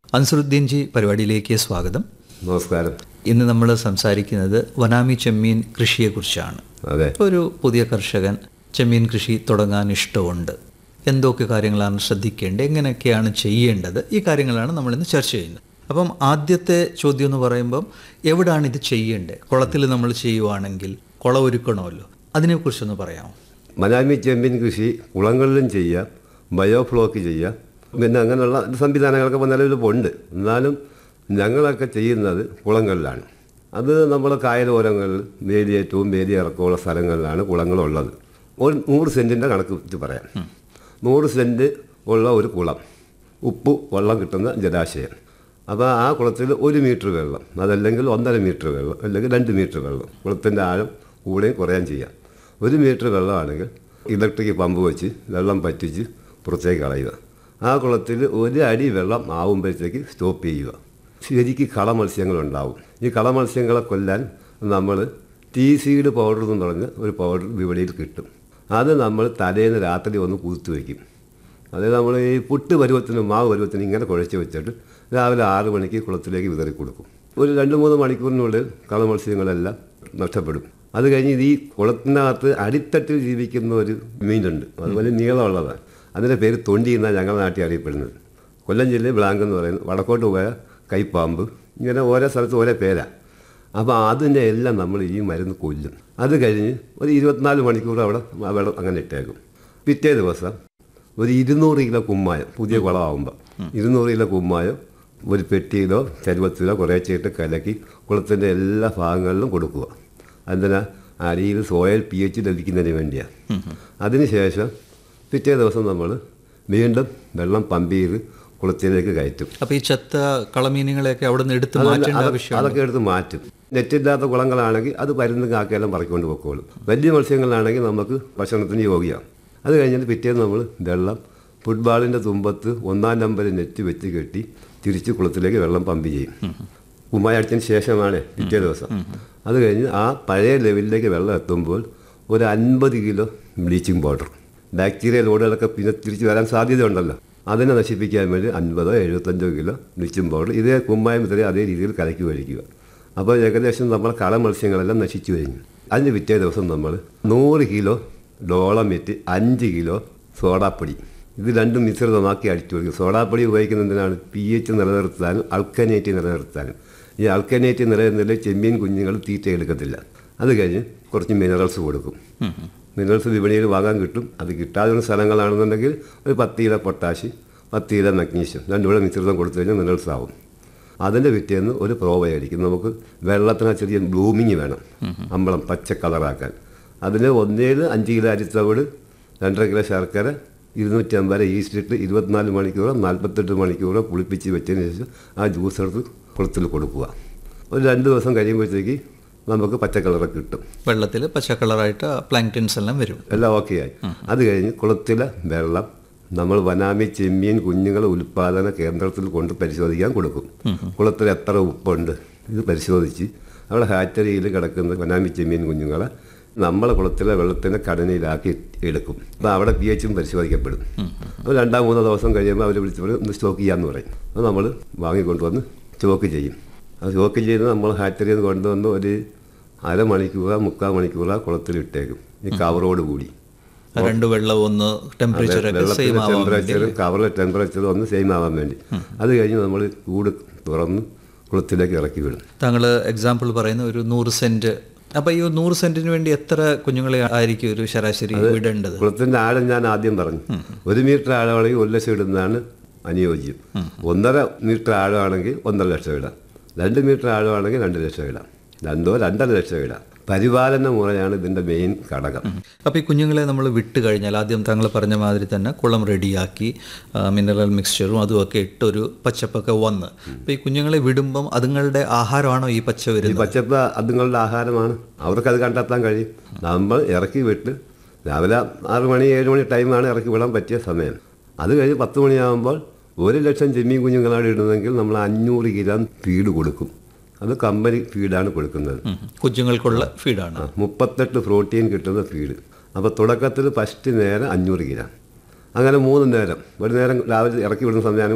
Ansaruddin G പരിപാടിയിലേക്ക് സ്വാഗതം നമസ്കാരം ഇന്ന് നമ്മൾ സംസാരിക്കുന്നത് വനാമി ചെമ്മീൻ കൃഷിയെക്കുറിച്ചാണ് അതെ ഒരു പുതിയ കർഷകൻ ചെമ്മീൻ കൃഷി തുടങ്ങാൻ ഇഷ്ടമുണ്ട് എന്തൊക്കെ കാര്യങ്ങളാണ് ശ്രദ്ധിക്കേണ്ടത് എങ്ങനെയൊക്കെയാണ് ചെയ്യേണ്ടത് ഈ കാര്യങ്ങളാണ് നമ്മളിന്ന് ചർച്ച ചെയ്യുന്നത് അപ്പം ആദ്യത്തെ ചോദ്യം എന്ന് പറയുമ്പം എവിടാണ് ഇത് ചെയ്യേണ്ടത് കുളത്തിൽ നമ്മൾ ചെയ്യുവാണെങ്കിൽ കുളം ഒരുക്കണമല്ലോ അതിനെക്കുറിച്ചൊന്ന് പറയാമോ മനാമി ചെമ്മീൻ കൃഷി കുളങ്ങളിലും ചെയ്യാം ബയോഫ്ലോക്ക് ചെയ്യാം പിന്നെ അങ്ങനെയുള്ള സംവിധാനങ്ങളൊക്കെ ഇപ്പോൾ നിലവിൽ ഉണ്ട് എന്നാലും ഞങ്ങളൊക്കെ ചെയ്യുന്നത് കുളങ്ങളിലാണ് അത് നമ്മൾ കായലോരങ്ങളിൽ വേലിയേറ്റവും വേലി ഇറക്കമുള്ള സ്ഥലങ്ങളിലാണ് കുളങ്ങളുള്ളത് ഒരു നൂറ് സെൻറ്റിൻ്റെ കണക്ക് വെച്ച് പറയാം നൂറ് സെൻറ്റ് ഉള്ള ഒരു കുളം ഉപ്പ് വെള്ളം കിട്ടുന്ന ജലാശയം അപ്പോൾ ആ കുളത്തിൽ ഒരു മീറ്റർ വെള്ളം അതല്ലെങ്കിൽ ഒന്നര മീറ്റർ വെള്ളം അല്ലെങ്കിൽ രണ്ട് മീറ്റർ വെള്ളം കുളത്തിൻ്റെ ആഴം കൂടെയും കുറയാൻ ചെയ്യാം ഒരു മീറ്റർ വെള്ളമാണെങ്കിൽ ഇലക്ട്രിക് പമ്പ് വെച്ച് വെള്ളം പറ്റിച്ച് പുറത്തേക്ക് കളയുക ആ കുളത്തിൽ ഒരു അടി വെള്ളം ആവുമ്പോഴത്തേക്ക് സ്റ്റോപ്പ് ചെയ്യുക ശരിക്ക് കള മത്സ്യങ്ങളുണ്ടാവും ഈ കള മത്സ്യങ്ങളെ കൊല്ലാൻ നമ്മൾ ടീ സീഡ് പൗഡർ എന്ന് പറഞ്ഞ ഒരു പൗഡർ വിപണിയിൽ കിട്ടും അത് നമ്മൾ തലേന്ന് രാത്രി ഒന്ന് കുതിർത്ത് വയ്ക്കും അത് നമ്മൾ ഈ പുട്ട് പരുവത്തിനും മാവ് പരുവത്തിനും ഇങ്ങനെ കുഴച്ച് വെച്ചിട്ട് രാവിലെ ആറ് മണിക്ക് കുളത്തിലേക്ക് വിതറി കൊടുക്കും ഒരു രണ്ട് മൂന്ന് മണിക്കൂറിനുള്ളിൽ കള മത്സ്യങ്ങളെല്ലാം നഷ്ടപ്പെടും അത് കഴിഞ്ഞ് ഇത് ഈ കുളത്തിനകത്ത് അടിത്തട്ടിൽ ജീവിക്കുന്ന ഒരു മീനുണ്ട് അത് വലിയ നീളമുള്ളതാണ് അതിൻ്റെ പേര് തൊണ്ടി എന്നാണ് ഞങ്ങളുടെ നാട്ടിൽ അറിയപ്പെടുന്നത് കൊല്ലം ജില്ലയിൽ ബ്ലാങ്ക് എന്ന് പറയുന്നത് വടക്കോട്ട് പോയ കൈപ്പാമ്പ് ഇങ്ങനെ ഓരോ സ്ഥലത്ത് ഓരോ പേരാണ് അപ്പോൾ അതിൻ്റെ എല്ലാം നമ്മൾ ഈ മരുന്ന് കൊല്ലും അത് കഴിഞ്ഞ് ഒരു ഇരുപത്തിനാല് മണിക്കൂർ അവിടെ ആ വെള്ളം അങ്ങനെ ഇട്ടേക്കും പിറ്റേ ദിവസം ഒരു ഇരുന്നൂറ് കിലോ കുമ്മായം പുതിയ കുളമാകുമ്പോൾ ഇരുന്നൂറ് കിലോ കുമ്മായം ഒരു പെട്ടിയിലോ ചരുവത്തിലോ കുറേശ്ശായിട്ട് കലക്കി കുളത്തിൻ്റെ എല്ലാ ഭാഗങ്ങളിലും കൊടുക്കുക എന്തിനാ അടിയിൽ സോയിൽ പി എച്ച് ലഭിക്കുന്നതിന് വേണ്ടിയാണ് അതിനുശേഷം പിറ്റേ ദിവസം നമ്മൾ വീണ്ടും വെള്ളം പമ്പ് ചെയ്ത് കുളത്തിലേക്ക് കയറ്റും അപ്പോൾ ഈ ചത്ത കളമീനുകളെയൊക്കെ അവിടെ നിന്ന് എടുത്ത് മാറ്റേണ്ട അതൊക്കെ- ആവശ്യം അതൊക്കെ എടുത്ത് മാറ്റും നെറ്റില്ലാത്ത കുളങ്ങളാണെങ്കിൽ അത് പരുന്നും കാക്കയെല്ലാം പറിക്കൊണ്ട് പൊക്കോളും വലിയ മത്സ്യങ്ങളാണെങ്കിൽ നമുക്ക് ഭക്ഷണത്തിന് യോഗ്യമാണ് അത് കഴിഞ്ഞിട്ട് പിറ്റേന്ന് നമ്മൾ വെള്ളം ഫുട്ബോളിൻ്റെ തുമ്പത്ത് ഒന്നാം നമ്പർ നെറ്റ് വെച്ച് കെട്ടി തിരിച്ച് കുളത്തിലേക്ക് വെള്ളം പമ്പ് ചെയ്യും കുമ്മായി അടിച്ചതിന് ശേഷമാണ് പിറ്റേ ദിവസം അത് കഴിഞ്ഞ് ആ പഴയ ലെവലിലേക്ക് വെള്ളം എത്തുമ്പോൾ ഒരു അൻപത് കിലോ ബ്ലീച്ചിങ് പൗഡർ ബാക്ടീരിയ ലോഡുകളൊക്കെ പിന്നെ തിരിച്ച് വരാൻ സാധ്യതയുണ്ടല്ലോ അതിനെ നശിപ്പിക്കാൻ വേണ്ടി അൻപതോ എഴുപത്തഞ്ചോ കിലോ ബ്ലീച്ചിങ് പൗഡർ ഇതേ കുമ്മായം ഇത്രയും അതേ രീതിയിൽ കലക്കി ഒഴിക്കുക അപ്പോൾ ഏകദേശം നമ്മൾ കള മത്സ്യങ്ങളെല്ലാം നശിച്ചു കഴിഞ്ഞു അതിന് പിറ്റേ ദിവസം നമ്മൾ നൂറ് കിലോ ഡോളമിറ്റ് അഞ്ച് കിലോ സോഡാപ്പൊടി ഇത് രണ്ടും മിശ്രിതമാക്കി അടിച്ചു കൊടുക്കും സോഡാപ്പൊടി ഉപയോഗിക്കുന്നതിനാണ് പി എച്ച് നിലനിർത്താനും അൾക്കനേറ്റ് നിലനിർത്താനും ഈ അൾക്കനേറ്റ് നിലനിർത്തില്ല ചെമ്മീൻ കുഞ്ഞുങ്ങൾ തീറ്റ എടുക്കത്തില്ല അത് കഴിഞ്ഞ് കുറച്ച് മിനറൽസ് കൊടുക്കും മിനറൽസ് വിപണിയിൽ വാങ്ങാൻ കിട്ടും അത് കിട്ടാവുന്ന സ്ഥലങ്ങളാണെന്നുണ്ടെങ്കിൽ ഒരു പത്ത് കിലോ പൊട്ടാഷ് പത്ത് കിലോ മഗ്നീഷ്യം രണ്ടും കൂടെ മിശ്രിതം കൊടുത്തു കഴിഞ്ഞാൽ മിനറൽസ് ആവും അതിൻ്റെ പിറ്റേന്ന് ഒരു പ്രോബയോട്ടിക് നമുക്ക് വെള്ളത്തിന് ചെറിയ ബ്ലൂമിങ് വേണം അമ്പളം പച്ച കളറാക്കാൻ അതിന് ഒന്നേഴ് അഞ്ച് കിലോ അരിത്തവിട് രണ്ടര കിലോ ശർക്കര ഇരുന്നൂറ്റി അമ്പത് ഈസ്റ്റ് ഇട്ട് ഇരുപത്തിനാല് മണിക്കൂറോ നാൽപ്പത്തെട്ട് മണിക്കൂറോ പുളിപ്പിച്ച് വെച്ചതിന് ശേഷം ആ ജ്യൂസ് എടുത്ത് കുളത്തിൽ കൊടുക്കുക ഒരു രണ്ട് ദിവസം കഴിയുമ്പോഴത്തേക്ക് നമുക്ക് പച്ച കളറൊക്കെ കിട്ടും വെള്ളത്തിൽ പച്ച കളറായിട്ട് പ്ലാങ്ക്ടൻസ് എല്ലാം വരും എല്ലാം ഓക്കെ ആയി അത് കഴിഞ്ഞ് കുളത്തിലെ വെള്ളം നമ്മൾ വനാമി ചെമ്മീൻ കുഞ്ഞുങ്ങളെ ഉൽപ്പാദന കേന്ദ്രത്തിൽ കൊണ്ട് പരിശോധിക്കാൻ കൊടുക്കും കുളത്തിൽ എത്ര ഉപ്പുണ്ട് ഇത് പരിശോധിച്ച് അവിടെ ഹാറ്ററിയിൽ കിടക്കുന്ന വനാമി ചെമ്മീൻ കുഞ്ഞുങ്ങളെ നമ്മളെ കുളത്തിലെ വെള്ളത്തിനെ കടനയിലാക്കി എടുക്കും അപ്പോൾ അവിടെ പി എച്ചും പരിശോധിക്കപ്പെടും അപ്പോൾ രണ്ടാം മൂന്നോ ദിവസം കഴിയുമ്പോൾ അവർ വിളിച്ച് പറയും ഒന്ന് സ്റ്റോക്ക് ചെയ്യാമെന്ന് പറയും അത് നമ്മൾ വാങ്ങിക്കൊണ്ടുവന്ന് സ്റ്റോക്ക് ചെയ്യും അത് സ്റ്റോക്ക് ചെയ്ത് നമ്മൾ ഹാറ്ററിയിൽ നിന്ന് കൊണ്ടുവന്ന് ഒരു അരമണിക്കൂറോ മുക്കാൽ മണിക്കൂറോ കുളത്തിലിട്ടേക്കും ഈ കവറോട് കൂടി രണ്ട് വെള്ളം ഒന്ന് ടെമ്പറേച്ചർ ഒക്കെ സെയിം വെള്ളത്തിന്റെ ആവാൻ വേണ്ടി ടെമ്പറേച്ചർ കവറിലെ ടെമ്പറേച്ചർ ഒന്ന് സെയിം ആവാൻ വേണ്ടി അത് കഴിഞ്ഞ് നമ്മൾ കൂട് തുറന്ന് കുളത്തിലേക്ക് ഇറക്കി വിടും താങ്കൾ എക്സാമ്പിൾ പറയുന്ന ഒരു നൂറ് സെന്റ് അപ്പൊ ഈ നൂറ് സെന്റിന് വേണ്ടി എത്ര കുഞ്ഞുങ്ങളെ ആയിരിക്കും ഒരു ശരാശരി വിടേണ്ടത് കുളത്തിന്റെ ആഴം ഞാൻ ആദ്യം പറഞ്ഞു ഒരു മീറ്റർ ആഴമാണെങ്കിൽ ഒരു ലക്ഷം ഇടുന്നതാണ് അനുയോജ്യം ഒന്നര മീറ്റർ ആഴമാണെങ്കിൽ ഒന്നര ലക്ഷം ഇടാം രണ്ട് മീറ്റർ ആഴമാണെങ്കിൽ രണ്ട് ലക്ഷം ഇടാം രണ്ടോ രണ്ടര ലക്ഷം ഇടാം പരിപാലന മുറയാണ് ഇതിന്റെ മെയിൻ ഘടകം അപ്പൊ ഈ കുഞ്ഞുങ്ങളെ നമ്മൾ വിട്ട് കഴിഞ്ഞാൽ ആദ്യം താങ്കൾ പറഞ്ഞ മാതിരി തന്നെ കുളം റെഡിയാക്കി മിനറൽ മിക്സ്ചറും അതുമൊക്കെ ഇട്ടൊരു പച്ചപ്പൊക്കെ വന്ന് അപ്പൊ ഈ കുഞ്ഞുങ്ങളെ വിടുമ്പം അതുങ്ങളുടെ ആഹാരമാണോ ഈ പച്ച ഈ വരുന്നത് പച്ചപ്പ് അതുങ്ങളുടെ ആഹാരമാണ് അവർക്കത് കണ്ടെത്താൻ കഴിയും നമ്മൾ ഇറക്കി വിട്ട് രാവിലെ ആറ് മണി ഏഴ് മണി ടൈമാണ് ഇറക്കി വിടാൻ പറ്റിയ സമയം അത് കഴിഞ്ഞ് പത്ത് മണിയാകുമ്പോൾ ഒരു ലക്ഷം ചെമ്മീൻ കുഞ്ഞുങ്ങളാണ് ഇടുന്നതെങ്കിൽ നമ്മൾ അഞ്ഞൂറ് ഗ്രാം ഫീഡ് കൊടുക്കും അത് കമ്പനി ഫീഡാണ് കൊടുക്കുന്നത് ഉം. കുഞ്ഞുങ്ങൾക്കുള്ള ഫീഡാണ് ആ, മുപ്പത്തെട്ട് പ്രോട്ടീൻ കിട്ടുന്ന ഫീഡ് അപ്പോൾ തുടക്കത്തിൽ ഫസ്റ്റ് നേരം അഞ്ഞൂറ് ഗ്രാം അങ്ങനെ മൂന്ന് നേരം ഒരു നേരം രാവിലെ ഇറക്കി വിടുന്ന സമയമാണ്